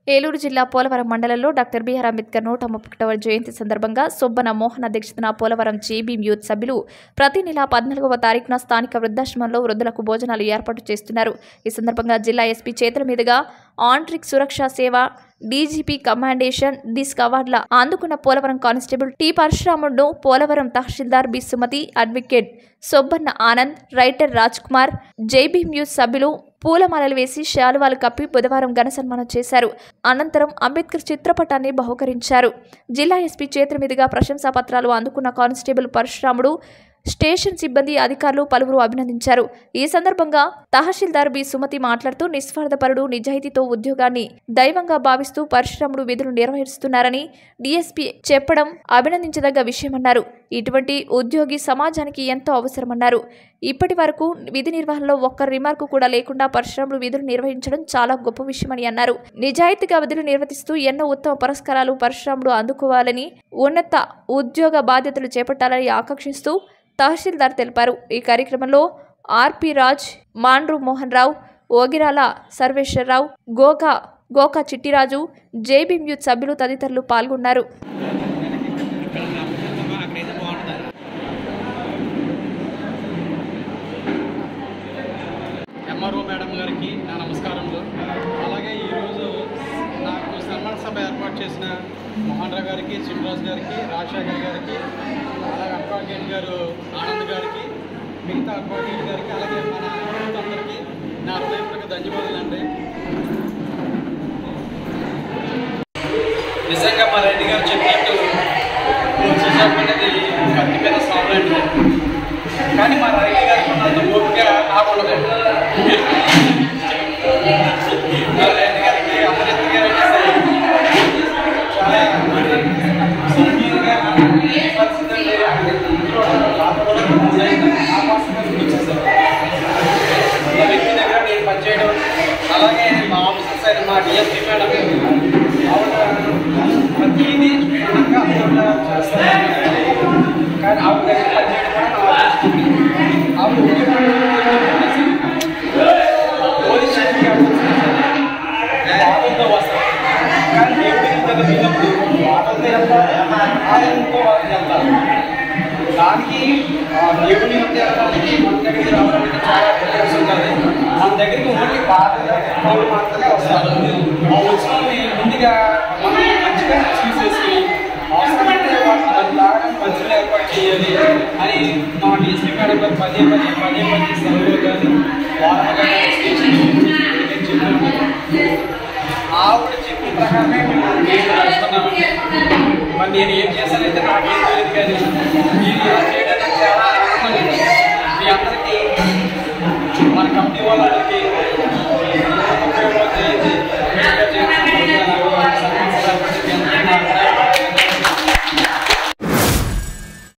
ఏలూరు జిల్లా పోలవరం మండలంలో doctor BR Ambedkar నూట ముప్పై ఒకటవ జయంతి సందర్భంగా సొబ్బన మోహన్ అధ్యక్షతన పోలవరం జేబీఎం యూత్ సభ్యులు ప్రతి నెల పద్నాలుగవ తారీఖున స్థానిక వృద్ధాశ్రమంలో వృద్ధులకు భోజనాలు ఏర్పాటు చేస్తున్నారు ఈ సందర్భంగా జిల్లా ఎస్పీ చేతుల మీదుగా ఆంట్రిక్ సురక్షా సేవ డీజీపీ కమాండేషన్ డిస్క్ అవార్డుల అందుకున్న పోలవరం కానిస్టేబుల్ టి పరశురాముడును Polavaram tahsildar B Sumathi advocate Sobbanna Anand writer Raj Kumar Jai Bhim youth సభ్యులు పూలమాలలు వేసి శాలువాలు కప్పి బుధవారం ఘన సన్మానం చేశారు అనంతరం అంబేద్కర్ చిత్రపటాన్ని బహుకరించారు జిల్లా ఎస్పీ చేతుల మీదుగా ప్రశంసా పత్రాలు అందుకున్న కానిస్టేబుల్ పరశురాముడు స్టేషన్ సిబ్బంది అధికారులు పలువురు అభినందించారు ఈ సందర్భంగా తహసీల్దార్ బి సుమతి మాట్లాడుతూ నిస్వార్థపరుడు నిజాయితీతో ఉద్యోగాన్ని దైవంగా భావిస్తూ పరశురాముడు విధులు నిర్వహిస్తున్నారని డీఎస్పీ చెప్పడం అభినందించదగ్గ విషయమన్నారు ఇటువంటి ఉద్యోగి సమాజానికి ఎంతో అవసరమన్నారు ఇప్పటి వరకు విధి నిర్వహణలో ఒక్క రిమార్కు కూడా లేకుండా పరశురాముడు విధులు నిర్వహించడం చాలా గొప్ప విషయమని అన్నారు నిజాయితీగా విధులు నిర్వర్తిస్తూ ఎన్నో ఉత్తమ పురస్కారాలు పరశురాముడు అందుకోవాలని ఉన్నత ఉద్యోగ బాధ్యతలు చేపట్టాలని ఆకాంక్షిస్తూ తహసీల్దార్ తెలిపారు ఈ కార్యక్రమంలో RP Raj Mandru Mohan Rao Ogirala Sarveswara Rao Goka Goka Chittiraju JBM youth సభ్యులు తదితరులు పాల్గొన్నారు ఎంఆర్ఓ మేడం గారికి నా నమస్కారములు అలాగే ఈరోజు నాకు సన్మాన సభ ఏర్పాటు చేసిన మోహన్ రావు గారికి శ్రీనివాస్ గారికి రాజశేఖర్ గారికి అలాగే అడ్వకేట్ గారు ఆనంద్ గారికి మిగతా అడ్వకేట్ గారికి అలాగే మన యూత్ అందరికీ నా హృదయపూర్వక ధన్యవాదాలు అండి నిజంగా మా రెడ్డి గారు చెప్పినట్టు చూసాం అనేది కత్తి మీద సాగు లాంటిది కానీ మా రెడ్డి గారికి ఉన్నంత ఓపిక నాకు ఉండదు మా రెడ్డి గారికి అమృత్ గారు వచ్చేసి చాలా సంగీతంగా పరిస్థితులు వచ్చేసారు ఆ వ్యక్తి దగ్గర నేను పనిచేయడం అలాగే మా ఆఫీసర్స్ అయిన మా డిఎస్పీ మేడం ఆవిడ ప్రతిదీ క్షుణ్ణంగా అర్థంగా చేస్తారు కానీ ఆవిడ దగ్గర పనిచేయడం కూడా నా అదృష్టం. ఆవిడ పోలీస్ స్టేషన్కి ఆటోతో వస్తారు కానీ దేవుడి దగ్గర వెళ్ళినప్పుడు ఆటోతో వెళ్తారు ఆలయంతో వెళ్తారు దానికి ఆ, దేవుని యొక్క వెళ్ళడానికి మన దగ్గరికి రావడానికి చాలా వ్యత్యాసం ఉంటుంది మన దగ్గరికి ఓన్లీ బాధలు మాత్రమే వస్తారు ఆ వచ్చిన వాళ్ళని ముందుగా మనం మంచిగా చూసేసి అవసరమైతే వాళ్ళని మన లాగా మంచిగా ఏర్పాటు చేయాలి అని మా డిఎస్పీ మేడం గారు పదే పదే పదే పదే సెలవులు కానీ వారం కానీ స్టేషన్ నేను చెప్పాను ఆవిడ చెప్పిన ప్రకారమే మేము నేను రాస్తున్నామండి మరి నేను ఏం చేశానైతే నాకేం తెలియదు కానీ మీరు ఇలా చేయడం